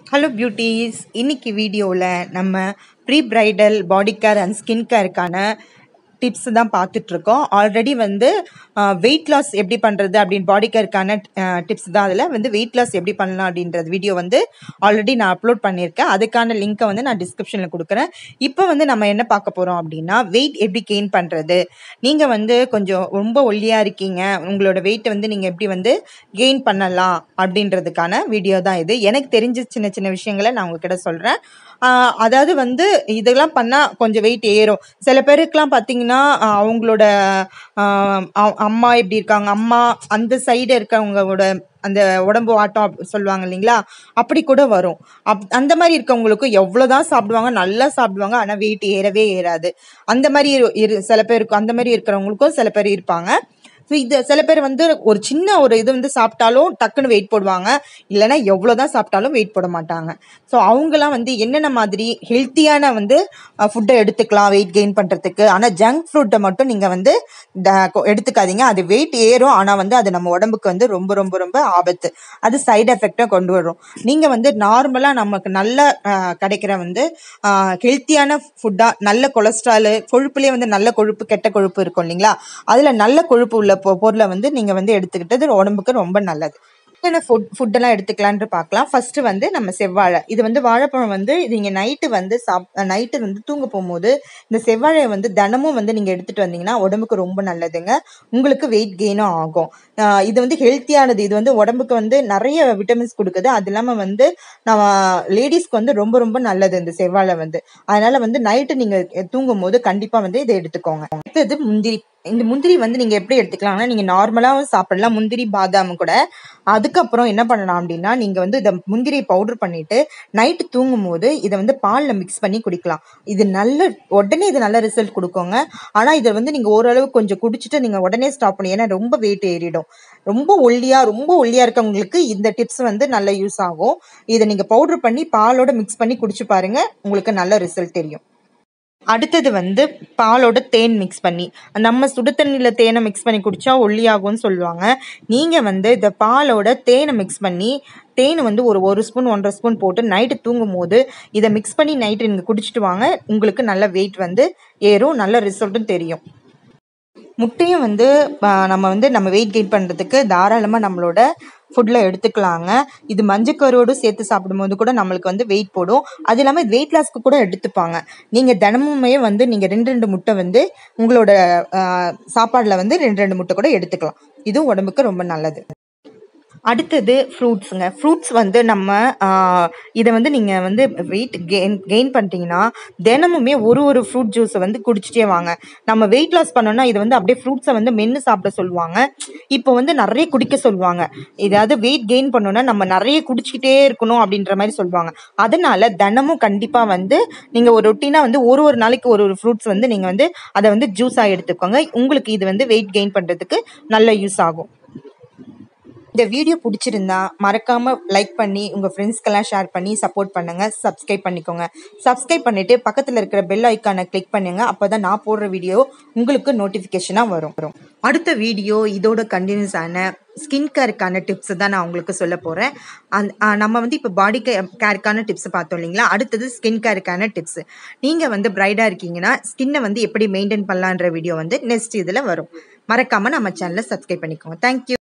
hello பியூட்டீஸ் இன்னைக்கு வீடியோவில் நம்ம pre bridal body care and skin கேருக்கான டிப்ஸ் தான் பார்த்துட்ருக்கோம் ஆல்ரெடி வந்து வெயிட் லாஸ் எப்படி பண்ணுறது அப்படின்னு பாடி கேருக்கான டிப்ஸ் தான் அதில் வந்து வெயிட் லாஸ் எப்படி பண்ணலாம் அப்படின்றது வீடியோ வந்து ஆல்ரெடி நான் அப்லோட் பண்ணியிருக்கேன் அதுக்கான லிங்க்கை வந்து நான் டிஸ்கிரிப்ஷனில் கொடுக்குறேன் இப்போ வந்து நம்ம என்ன பார்க்க போகிறோம் அப்படின்னா வெயிட் எப்படி கெயின் பண்ணுறது நீங்கள் வந்து கொஞ்சம் ரொம்ப ஒல்லியாக இருக்கீங்க உங்களோட வெயிட்டை வந்து நீங்கள் எப்படி வந்து கெயின் பண்ணலாம் அப்படின்றதுக்கான வீடியோ தான் இது எனக்கு தெரிஞ்ச சின்ன சின்ன விஷயங்களை நான் உங்ககிட்ட சொல்கிறேன் அதாவது வந்து இதெல்லாம் பண்ணால் கொஞ்சம் வெயிட் ஏறும் சில பேருக்குலாம் பார்த்தீங்கன்னா ஆஹ் அவங்களோட ஆஹ் அ- அம்மா எப்படி இருக்காங்க அம்மா அந்த சைடு இருக்கவங்களோட அந்த உடம்பு ஆட்டம் அப்~ சொல்லுவாங்க இல்லைங்களா அப்படி கூட வரும் அப் அந்த மாதிரி இருக்கவங்களுக்கு எவ்வளோதான் சாப்பிடுவாங்க நல்லா சாப்பிடுவாங்க ஆனால் வெயிட் ஏறவே ஏறாது அந்த மாதிரி இரு- இரு சில பேருக்கு அந்த மாதிரி இருக்கிறவங்களுக்கும் சில பேர் இருப்பாங்க ஸோ இது சில பேர் வந்து ஒரு சின்ன ஒரு இது வந்து சாப்பிட்டாலும் டக்குன்னு வெயிட் போடுவாங்க இல்லைன்னா எவ்வளோ தான் சாப்பிட்டாலும் வெயிட் போட மாட்டாங்க ஸோ அவங்களாம் வந்து என்னென்ன மாதிரி ஹெல்த்தியான வந்து ஃபுட்டை எடுத்துக்கலாம் வெயிட் கெயின் பண்ணுறதுக்கு ஆனால் ஜங்க் ஃபுட்டை மட்டும் நீங்கள் வந்து ட- கொ- எடுத்துக்காதீங்க அது வெயிட் ஏறும் ஆனால் வந்து அது நம்ம உடம்புக்கு வந்து ரொம்ப ரொம்ப ரொம்ப ஆபத்து அது சைடு எஃபெக்டாக கொண்டு வரும் நீங்கள் வந்து நார்மலாக நமக்கு நல்ல அஹ், கிடைக்கிற வந்து ஹெல்த்தியான ஃபுட்டாக நல்ல கொலஸ்ட்ராலு கொழுப்புலேயே வந்து நல்ல கொழுப்பு கெட்ட கொழுப்பு இருக்கும் இல்லைங்களா அதில் நல்ல கொழுப்பு உள்ள பொ பொருளை வந்து நீங்கள் வந்து எடுத்துக்கிட்டது உடம்புக்கு ரொம்ப நல்லது என்னென்ன ஃபுட் ஃபுட்டெல்லாம் எடுத்துக்கலான்ட்டு பார்க்கலாம் ஃபர்ஸ்ட் வந்து நம்ம செவ்வாழை இது வந்து வாழைப்பழம் வந்து நீங்கள் நைட்டு வந்து சாப் நைட்டு வந்து தூங்க போகும்போது இந்த செவ்வாழையை வந்து தினமும் வந்து நீங்கள் எடுத்துட்டு வந்தீங்கன்னா உடம்புக்கு ரொம்ப நல்லதுங்க உங்களுக்கு வெயிட் கெயினும் ஆகும் ஆஹ் இது வந்து ஹெல்த்தியானது இது வந்து உடம்புக்கு வந்து நிறைய விட்டமின்ஸ் கொடுக்குது அது இல்லாமல் வந்து நம்ம லேடிஸ்க்கு வந்து ரொம்ப ரொம்ப நல்லது இந்த செவ்வாழை வந்து அதனால வந்து நைட்டு நீங்கள் தூங்கும் போது கண்டிப்பாக வந்து இதை எடுத்துக்கோங்க அடுத்தது முந்திரி இந்த முந்திரி வந்து நீங்கள் எப்படி எடுத்துக்கலாம்னா நீங்கள் நார்மலாகவும் சாப்பிடலாம் முந்திரி பாதாம் கூட அதுக்கப்புறம் என்ன பண்ணலாம் அப்படின்னா நீங்கள் வந்து இதை முந்திரியை பவுடர் பண்ணிட்டு நைட்டு தூங்கும் போது இதை வந்து பாலில் மிக்ஸ் பண்ணி குடிக்கலாம் இது நல்ல உடனே இது நல்ல ரிசல்ட் கொடுக்குங்க ஆனால் இதை வந்து நீங்கள் ஓரளவு கொஞ்சம் குடிச்சிட்டு நீங்கள் உடனே ஸ்டாப் பண்ணி ஏன்னா ரொம்ப வெயிட் ஏறிடும் ரொம்ப ஒல்லியாக ரொம்ப ஒல்லியாக இருக்கவங்களுக்கு இந்த டிப்ஸ் வந்து நல்ல யூஸ் ஆகும் இதை நீங்கள் பவுடர் பண்ணி பாலோட மிக்ஸ் பண்ணி குடிச்சு பாருங்க உங்களுக்கு நல்ல ரிசல்ட் தெரியும் அடுத்தது வந்து பாலோட தேன் மிக்ஸ் பண்ணி நம்ம சுடு தண்ணியில் தேனை மிக்ஸ் பண்ணி குடிச்சா ஒல்லியாகும்னு சொல்லுவாங்க நீங்கள் வந்து இந்த பாலோட தேனை மிக்ஸ் பண்ணி தேன் வந்து ஒரு ஒரு ஸ்பூன் ஒன்றரை ஸ்பூன் போட்டு நைட்டு தூங்கும் போது இதை மிக்ஸ் பண்ணி நைட்டு நீங்கள் குடிச்சிட்டு வாங்க உங்களுக்கு நல்ல வெயிட் வந்து ஏறும் நல்ல ரிசல்ட்டும் தெரியும் முட்டையும் வந்து ஆ, நம்ம வந்து நம்ம வெயிட் கெயின் பண்ணுறதுக்கு தாராளமாக நம்மளோட ஃபுட்டில் எடுத்துக்கலாங்க இது மஞ்சக்கருவோடு சேர்த்து சாப்பிடும்போது கூட நம்மளுக்கு வந்து வெயிட் போடும் அது இல்லாமல் வெயிட் லாஸ்க்கு கூட எடுத்துப்பாங்க நீங்கள் தினமுமே வந்து நீங்கள் ரெண்டு ரெண்டு முட்டை வந்து உங்களோட சாப்பாடில் வந்து ரெண்டு ரெண்டு முட்டை கூட எடுத்துக்கலாம் இதுவும் உடம்புக்கு ரொம்ப நல்லது அடுத்தது ஃப்ரூட்ஸுங்க ஃப்ரூட்ஸ் வந்து நம்ம ஆஹ், இதை வந்து நீங்கள் வந்து வெயிட் கெயின் கெயின் பண்ணிட்டீங்கன்னா தினமுமே ஒரு ஒரு ஃப்ரூட் ஜூஸை வந்து குடிச்சிட்டே வாங்க நம்ம வெயிட் லாஸ் பண்ணோம்னா இது வந்து அப்படியே ஃப்ரூட்ஸை வந்து மென்று சாப்பிட சொல்லுவாங்க இப்போ வந்து நிறைய குடிக்க சொல்லுவாங்க இதாவது வெயிட் கெயின் பண்ணோம்னா நம்ம நிறைய குடிச்சிக்கிட்டே இருக்கணும் அப்படின்ற மாதிரி சொல்லுவாங்க அதனால தினமும் கண்டிப்பாக வந்து நீங்கள் ஒரு ரொட்டீனாக வந்து ஒரு ஒரு நாளைக்கு ஒரு ஒரு ஃப்ரூட்ஸ் வந்து நீங்கள் வந்து அதை வந்து ஜூஸாக எடுத்துக்கோங்க உங்களுக்கு இது வந்து வெயிட் கெயின் பண்ணுறதுக்கு நல்ல யூஸ் ஆகும் இந்த வீடியோ பிடிச்சிருந்தா மறக்காம லைக் பண்ணி உங்க ஃப்ரெண்ட்ஸ்க்கெல்லாம் ஷேர் பண்ணி சப்போர்ட் பண்ணுங்க சப்ஸ்கிரைப் பண்ணிக்கோங்க சப்ஸ்கிரைப் பண்ணிட்டு பக்கத்துல இருக்கிற பெல் ஐக்கானை கிளிக் பண்ணுங்க அப்பதான் நான் போடுற வீடியோ உங்களுக்கு நோட்டிபிகேஷனா வரும் வரும் அடுத்த வீடியோ இதோட கண்டினியூஸ் ஆன ஸ்கின் கேருக்கான டிப்ஸ் தான் நான் உங்களுக்கு சொல்ல போறேன் அந்த ஆ, நம்ம வந்து இப்போ பாடி கேருக்கான டிப்ஸ் பார்த்தோம் இல்லைங்களா அடுத்தது ஸ்கின் கேருக்கான டிப்ஸ் நீங்க வந்து பிரைடா இருக்கீங்கன்னா ஸ்கின்னை வந்து எப்படி மெயின்டைன் பண்ணலான்ற வீடியோ வந்து நெக்ஸ்ட் இதுல வரும் மறக்காம நம்ம சேனலை சப்ஸ்கிரைப் பண்ணிக்கோங்க தேங்க்யூ